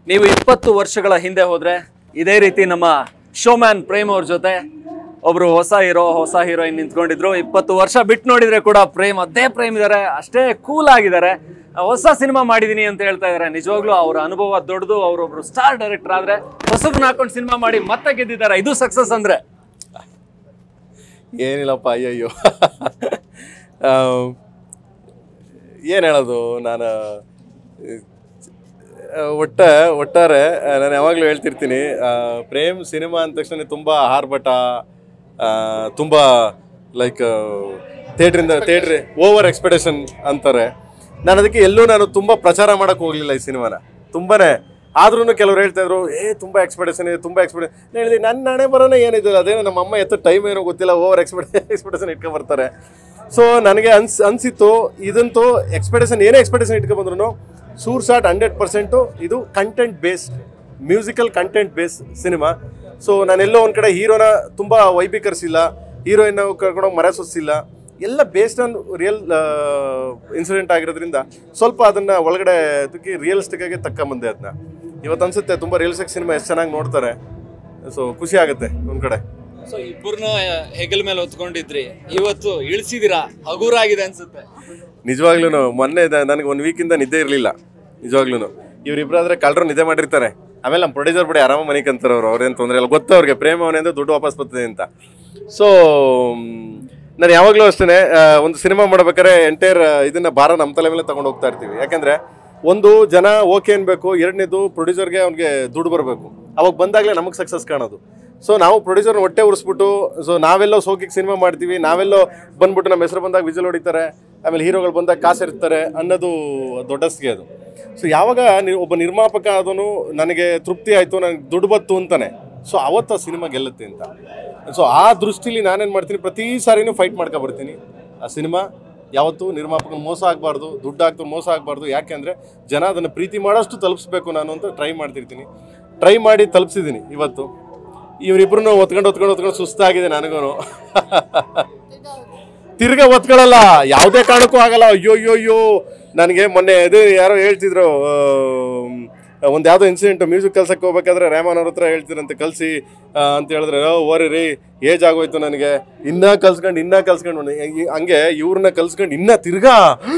ನೀವು ಇಪ್ಪತ್ತು ವರ್ಷಗಳ ಹಿಂದೆ ಹೋದ್ರೆ ಇದೇ ರೀತಿ ನಮ್ಮ ಶೋಮ್ಯಾನ್ ಪ್ರೇಮ್ ಅವ್ರ ಜೊತೆ ಒಬ್ರು ಹೊಸ ಹೀರೋ ಹೊಸ ಹೀರೋಯಿನ್ ನಿಂತ್ಕೊಂಡಿದ್ರು ಇಪ್ಪತ್ತು ವರ್ಷ ಬಿಟ್ಟು ನೋಡಿದ್ರೆ ಕೂಡ ಪ್ರೇಮ್ ಅದೇ ಪ್ರೇಮ್ ಇದಾರೆ ಅಷ್ಟೇ ಕೂಲ್ ಆಗಿದ್ದಾರೆ ಹೊಸ ಸಿನಿಮಾ ಮಾಡಿದೀನಿ ಅಂತ ಹೇಳ್ತಾ ಇದಾರೆ ನಿಜವಾಗ್ಲೂ ಅವ್ರ ಅನುಭವ ದೊಡ್ಡದು ಅವ್ರೊಬ್ರು ಸ್ಟಾರ್ ಡೈರೆಕ್ಟರ್ ಆದ್ರೆ ಹೊಸಬ್ರನ್ನ ಹಾಕೊಂಡು ಸಿನಿಮಾ ಮಾಡಿ ಮತ್ತೆ ಗೆದ್ದಿದ್ದಾರೆ ಇದು ಸಕ್ಸಸ್ ಅಂದ್ರೆ ಏನಿಲ್ಲಪ್ಪ ಅಯ್ಯಯ್ಯೋ ಏನು ಹೇಳೋದು ನಾನು ಆ, ಒಟ್ಟ ಒಟ್ಟಾರೆ ಆ, ನಾನು ಯಾವಾಗಲೂ ಹೇಳ್ತಿರ್ತೀನಿ ಆ, ಪ್ರೇಮ್ ಸಿನಿಮಾ ಅಂದ ತಕ್ಷಣ ತುಂಬ ಆರ್ಭಟ ಆ, ತುಂಬ ಲೈಕ್ ಥಿಯೇಟ್ರಿಂದ ಥಿಯೇಟ್ರ್ ಓವರ್ ಎಕ್ಸ್ಪೆಕ್ಟೇಷನ್ ಅಂತಾರೆ ನಾನು ಅದಕ್ಕೆ ಎಲ್ಲೂ ನಾನು ತುಂಬ ಪ್ರಚಾರ ಮಾಡೋಕ್ಕೆ ಹೋಗಲಿಲ್ಲ ಈ ಸಿನಿಮಾನ ತುಂಬಾ ಆದ್ರೂ ಕೆಲವ್ರು ಹೇಳ್ತಾ ಇದ್ರು ಏ ತುಂಬ ಎಕ್ಸ್ಪೆಕ್ಟೇಷನ್ ಇದೆ ತುಂಬ ಎಕ್ಸ್ಪೆಕ್ಟೇಷನ್ ಹೇಳಿದೆ ನನ್ನ ಹಣೆ ಬರೋನೇ ಏನಿದೆ ಅದೇನೋ ನಮ್ಮ ಅಮ್ಮ ಎತ್ತ ಟೈಮ್ ಏನೋ ಗೊತ್ತಿಲ್ಲ ಓವರ್ ಎಕ್ಸ್ಪೆಕ್ಟ್ ಎಕ್ಸ್ಪೆಕ್ಟೇಷನ್ ಇಟ್ಕೊಂಡು ಬರ್ತಾರೆ ಸೊ ನನಗೆ ಅನ್ಸ್ ಅನಿಸಿತ್ತು ಇದಂತೂ ಎಕ್ಸ್ಪೆಕ್ಟೇಷನ್ ಏನೇ ಎಕ್ಸ್ಪೆಕ್ಟೇಷನ್ ಇಟ್ಕೊಂಡ್ಬಂದ್ರು ಸೂರ್ ಶಾಟ್ ಹಂಡ್ರೆಡ್ ಪರ್ಸೆಂಟು ಇದು content based musical content base cinema so ನಾನೆಲ್ಲೋ ಒಂದು ಕಡೆ ಹೀರೋನ ತುಂಬ ವೈಭೀಕರಿಸಿಲ್ಲ ಹೀರೋಯಿನ್ ಕರ್ಕೊಂಡೋಗಿ ಮರ ಸುತ್ತಿಲ್ಲ ಎಲ್ಲ ಬೇಸ್ಡ್ ಆನ್ ರಿಯಲ್ ಇನ್ಸಿಡೆಂಟ್ ಆಗಿರೋದ್ರಿಂದ ಸ್ವಲ್ಪ ಅದನ್ನ ಒಳಗಡೆ ಅದಕ್ಕೆ ರಿಯಲಿಸ್ಟಿಕ್ ಆಗಿ ತಕ್ಕೊಂಬಂದೆ ಅದನ್ನ ಇವತ್ತು ಅನ್ಸುತ್ತೆ ತುಂಬ ರಿಯಲಿಸ್ಟಿಕ್ ಸಿನಿಮಾ ಎಷ್ಟು ಚೆನ್ನಾಗಿ ನೋಡ್ತಾರೆ ಸೊ ಖುಷಿ ಆಗುತ್ತೆ ಒಂದು ಕಡೆ ಸೊ ಇಬ್ಬರನ್ನ ಹೆಗಲ್ ಮೇಲೆ ಹೊತ್ಕೊಂಡಿದ್ರಿ ಇವತ್ತು ಇಳಿಸಿದಿರಾ ಹಗುರಾಗಿದೆ ಅನ್ಸುತ್ತೆ ನಿಜವಾಗ್ಲೂ ಮೊನ್ನೆ ನನಗೆ ಒಂದು ವೀಕಿಂದ ನಿದ್ದೆ ಇರಲಿಲ್ಲ ನಿಜವಾಗ್ಲೂ ಇವರಿಬ್ಬರಾದ್ರೆ ಕಳ್ಳರು ನಿದ್ದೆ ಮಾಡಿರ್ತಾರೆ ಆಮೇಲೆ ನಮ್ಮ ಪ್ರೊಡ್ಯೂಸರ್ ಬಿಡಿ ಆರಾಮ ಮನೆಗೆ ಅಂತಾರೆ ಅವರು ಅವ್ರೇನು ತೊಂದರೆ ಇಲ್ಲ ಗೊತ್ತು ಅವ್ರಿಗೆ ಪ್ರೇಮ ಅವನಿಂದ ದುಡ್ಡು ವಾಪಸ್ ಬರ್ತದೆ ಅಂತ ಸೊ ನಾನು ಯಾವಾಗಲೂ ಅಷ್ಟೇ ಒಂದು ಸಿನಿಮಾ ಮಾಡ್ಬೇಕಾದ್ರೆ ಎಂಟೈರ್ ಇದನ್ನ ಭಾರ ನಮ್ಮ ತಲೆ ಮೇಲೆ ತಗೊಂಡು ಹೋಗ್ತಾ ಇರ್ತೀವಿ ಯಾಕಂದ್ರೆ ಒಂದು ಜನ ಓಕೆ ಅನ್ಬೇಕು ಎರಡನೇದು ಪ್ರೊಡ್ಯೂಸರ್ಗೆ ಅವ್ನಿಗೆ ದುಡ್ಡು ಬರಬೇಕು ಅವಾಗ ಬಂದಾಗಲೇ ನಮಗೆ ಸಕ್ಸಸ್ ಕಾಣೋದು ಸೊ ನಾವು ಪ್ರೊಡ್ಯೂಸರ್ನ ಹೊಟ್ಟೆ ಉರಿಸ್ಬಿಟ್ಟು ಸೊ ನಾವೆಲ್ಲೋ ಸೋಕಿಗೆ ಸಿನಿಮಾ ಮಾಡ್ತೀವಿ ನಾವೆಲ್ಲೋ ಬಂದ್ಬಿಟ್ಟು ನಮ್ಮ ಹೆಸರು ಬಂದಾಗ ವಿಜಲ್ ಹೊಡಿತಾರೆ ಆಮೇಲೆ ಹೀರೋಗಳು ಬಂದಾಗ ಕಾಸು ಇರ್ತಾರೆ ಅನ್ನೋದು ದೊಡ್ಡಸ್ಗೆ ಅದು ಸೊ ಯಾವಾಗ ನಿ- ಒಬ್ಬ ನಿರ್ಮಾಪಕ ಅದನ್ನು ನನಗೆ ತೃಪ್ತಿ ಆಯಿತು ನನಗೆ ದುಡ್ಡು ಬತ್ತು ಅಂತಾನೆ ಸೊ ಅವತ್ತು ಆ ಸಿನಿಮಾ ಗೆಲ್ಲುತ್ತೆ ಅಂತ ಸೊ ಆ ದೃಷ್ಟಿಲಿ ನಾನೇನು ಮಾಡ್ತೀನಿ ಪ್ರತಿ ಸಾರಿನೂ ಫೈಟ್ ಮಾಡ್ಕೊ ಬರ್ತೀನಿ ಆ ಸಿನಿಮಾ ಯಾವತ್ತೂ ನಿರ್ಮಾಪಕನ ಮೋಸ ಆಗಬಾರ್ದು ದುಡ್ಡು ಹಾಕ್ತು ಮೋಸ ಆಗಬಾರ್ದು ಯಾಕೆಂದರೆ ಜನ ಅದನ್ನು ಪ್ರೀತಿ ಮಾಡೋಷ್ಟು ತಲುಪಿಸ್ಬೇಕು ನಾನು ಅಂತ ಟ್ರೈ ಮಾಡ್ತಿರ್ತೀನಿ ಟ್ರೈ ಮಾಡಿ ತಲುಪಿಸಿದ್ದೀನಿ ಇವತ್ತು ಇವರಿಬ್ರು ಒತ್ಕೊಂಡು ಒತ್ಕೊಂಡು ಒತ್ಕೊಂಡು ಸುಸ್ತಾಗಿದೆ ನನಗೂ ತಿರ್ಗಾ ಒತ್ಕೊಳ್ಳಲ್ಲ ಯಾವುದೇ ಕಾರಣಕ್ಕೂ ಆಗಲ್ಲ ಅಯ್ಯೋ ಅಯ್ಯೋ ಅಯ್ಯೋ ನನಗೆ ಮೊನ್ನೆ ಇದು ಯಾರೋ ಹೇಳ್ತಿದ್ರು ಒಂದು ಯಾವುದೋ ಇನ್ಸಿಡೆಂಟ್ ಮ್ಯೂಸಿಕ್ ಕಲ್ಸಕ್ಕೆ ಹೋಗ್ಬೇಕಾದ್ರೆ ರೇಮಾನ್ ಅವ್ರ ಹತ್ರ ಹೇಳ್ತಿರಂತೆ ಕಲಿಸಿ ಅಂತ ಹೇಳಿದ್ರೆ ಓ ಓರಿ ರೀ ಏಜ್ ಆಗೋಯ್ತು ನನಗೆ ಇನ್ನೂ ಕಲ್ಸ್ಕೊಂಡು ಇನ್ನೂ ಕಲ್ಸ್ಕೊಂಡು ಹಂಗೆ- ಹಂಗೆ ಇವ್ರನ್ನ ಕಲ್ಸ್ಕೊಂಡು ಇನ್ನೂ ತಿರ್ಗಾ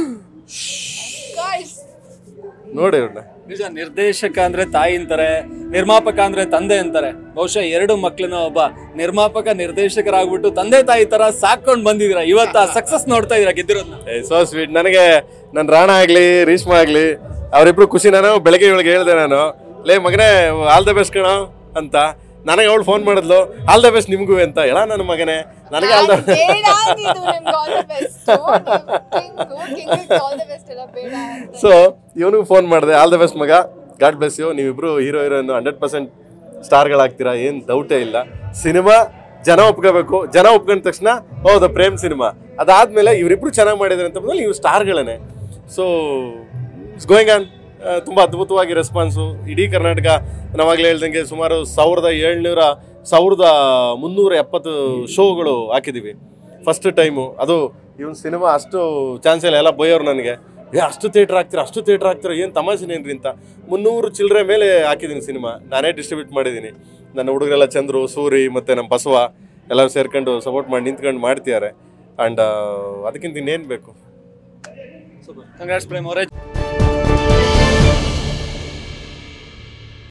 ನೋಡಿ ಇವ್ರನ್ನ ನಿಜ ನಿರ್ದೇಶಕ ಅಂದ್ರೆ ತಾಯಿ ಅಂತಾರೆ ನಿರ್ಮಾಪಕ ಅಂದ್ರೆ ತಂದೆ ಅಂತಾರೆ ಬಹುಶಃ ಎರಡು ಮಕ್ಳನ್ನ ಒಬ್ಬ ನಿರ್ಮಾಪಕ ನಿರ್ದೇಶಕರಾಗ್ಬಿಟ್ಟು ತಂದೆ ತಾಯಿ ತರ ಸಾಕೊಂಡ್ ಬಂದಿದ್ದೀರಾ ಇವತ್ತು ಆ ಸಕ್ಸಸ್ ನೋಡ್ತಾ ಇದೀರಾ ಗೆದ್ದಿರೋದ್ನ ಸೊ ಸ್ವೀಟ್ ನನಗೆ ನನ್ನ ರಾಣ ಆಗಲಿ ರೀಶ್ಮಾ ಆಗಲಿ ಅವರಿಬ್ರು ಖುಷಿ ನಾನು ಬೆಳಗ್ಗೆ ಇವಳಿಗೆ ಹೇಳಿದೆ ನಾನು ಲೇ ಮಗನೇ ಆಲ್ ದ ಬೆಸ್ಟ್ ಕಣೋ ಅಂತ ನನಗೆ ಅವಳು ಫೋನ್ ಮಾಡಿದ್ಲು ಆಲ್ ದ ಬೆಸ್ಟ್ ನಿಮಗೂ ಅಂತ ಹೇಳ ನನ್ನ ಮಗನೇ ನನಗೆ ಆಲ್ ದ ಬೇಡ ಅಂದಿದ್ದು ನಿಮ್ಗೆ all the best king all the best ಎಲ್ಲ ಬೇಡ ಅಂತ ಸೊ ಇವನಿಗೂ ಫೋನ್ ಮಾಡಿದೆ ಆಲ್ ದ ಬೆಸ್ಟ್ ಮಗ ಗಾಡ್ ಬ್ಲೆಸ್ ಯು ನೀವಿಬ್ರು ಹೀರೋ ಹೀರೋಯಿನ್ ಹಂಡ್ರೆಡ್ ಪರ್ಸೆಂಟ್ ಸ್ಟಾರ್ಗಳಾಗ್ತೀರಾ ಏನು ಡೌಟೇ ಇಲ್ಲ ಸಿನಿಮಾ ಜನ ಒಪ್ಕೋಬೇಕು ಜನ ಒಪ್ಕೊಂಡ ತಕ್ಷಣ ಹೌದು ಪ್ರೇಮ್ ಸಿನಿಮಾ ಅದಾದ್ಮೇಲೆ ಇವರಿಬ್ರು ಚೆನ್ನಾಗಿ ಮಾಡಿದ್ದಾರೆ ಅಂತ ಬಂದ್ರೆ ಇವು ಸ್ಟಾರ್ಗಳೇ ಸೊ ಇಟ್ಸ್ ಗೋಯಿಂಗ್ ಆನ್ ತುಂಬ ಅದ್ಭುತವಾಗಿ ರೆಸ್ಪಾನ್ಸು ಇಡೀ ಕರ್ನಾಟಕ ನಾವಾಗಲೇ ಹೇಳ್ದಂಗೆ ಸುಮಾರು ಸಾವಿರದ ಏಳ್ನೂರ ಸಾವಿರದ ಮುನ್ನೂರ ಎಪ್ಪತ್ತು ಶೋಗಳು ಹಾಕಿದ್ದೀವಿ ಫಸ್ಟ್ ಟೈಮು ಅದು ಇವನ್ ಸಿನಿಮಾ ಅಷ್ಟು ಚಾನ್ಸ್ ಇಲ್ಲ ಎಲ್ಲ ಬೈಯೋರು ನನಗೆ ಏ ಅಷ್ಟು ಥಿಯೇಟ್ರ್ ಹಾಕ್ತೀರಾ ಅಷ್ಟು ಥಿಯೇಟ್ರ್ ಹಾಕ್ತೀರಾ ಏನು ತಮಾಷೆನೇನ್ರಿ ಅಂತ ಮುನ್ನೂರು ಚಿಲ್ಲರೆ ಮೇಲೆ ಹಾಕಿದ್ದೀನಿ ಸಿನಿಮಾ ನಾನೇ ಡಿಸ್ಟ್ರಿಬ್ಯೂಟ್ ಮಾಡಿದ್ದೀನಿ ನನ್ನ ಹುಡುಗರೆಲ್ಲ ಚಂದ್ರು ಸೂರಿ ಮತ್ತು ನಮ್ಮ ಬಸವ ಎಲ್ಲರೂ ಸೇರ್ಕೊಂಡು ಸಪೋರ್ಟ್ ಮಾಡಿ ನಿಂತ್ಕೊಂಡು ಮಾಡ್ತಿದ್ದಾರೆ ಆ್ಯಂಡ್ ಅದಕ್ಕಿಂತ ಇನ್ನೇನು ಬೇಕು ಕಂಗ್ರಾಟ್ಸ್ ಪ್ರೇಮ್ ಅವರೇ